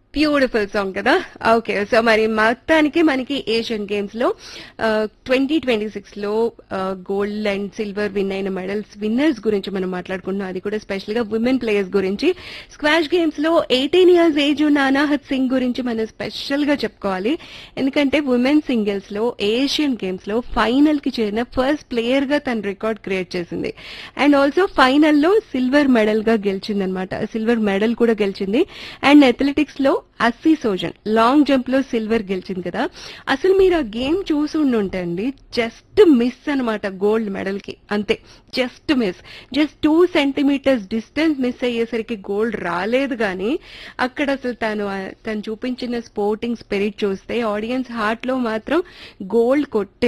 beautiful song కదా okay so మరి మొత్తానికి మనకి ఏషియన్ గేమ్స్ లో ట్వంటీ ట్వంటీ సిక్స్ లో గోల్డ్ అండ్ సిల్వర్ విన్ అయిన మెడల్స్ విన్నర్స్ గురించి మనం మాట్లాడుకుంటున్నాం అది కూడా స్పెషల్ గా ఉమెన్ ప్లేయర్స్ గురించి స్క్వాష్ గేమ్స్ లో ఎయిటీన్ ఇయర్స్ ఏజ్ ఉన్న అనాహత్ సింగ్ గురించి మనం స్పెషల్ గా చెప్పుకోవాలి ఎందుకంటే ఉమెన్ సింగిల్స్ లో ఏషియన్ గేమ్స్ లో ఫైనల్ కి చేరిన ఫస్ట్ ప్లేయర్ గా తన రికార్డ్ క్రియేట్ చేసింది అండ్ ఆల్సో ఫైనల్ లో సిల్వర్ మెడల్ గా గెలిచింది అనమాట సిల్వర్ మెడల్ కూడా గెలిచింది అండ్ అథ్లెటిక్స్ లో అస్సీ సోజన్ లాంగ్ జంప్ లో సిల్వర్ గెలిచింది కదా అసలు మీరు ఆ గేమ్ చూసి ఉండుంటండి జస్ట్ మిస్ అన్నమాట గోల్డ్ మెడల్ కి అంతే just miss just two centimetres distance miss అయ్యేసరికి గోల్డ్ రాలేదు కానీ అక్కడ అసలు తను తను చూపించిన స్పోర్టింగ్ స్పిరిట్ చూస్తే ఆడియన్స్ హార్ట్ లో మాత్రం గోల్డ్ కొట్టే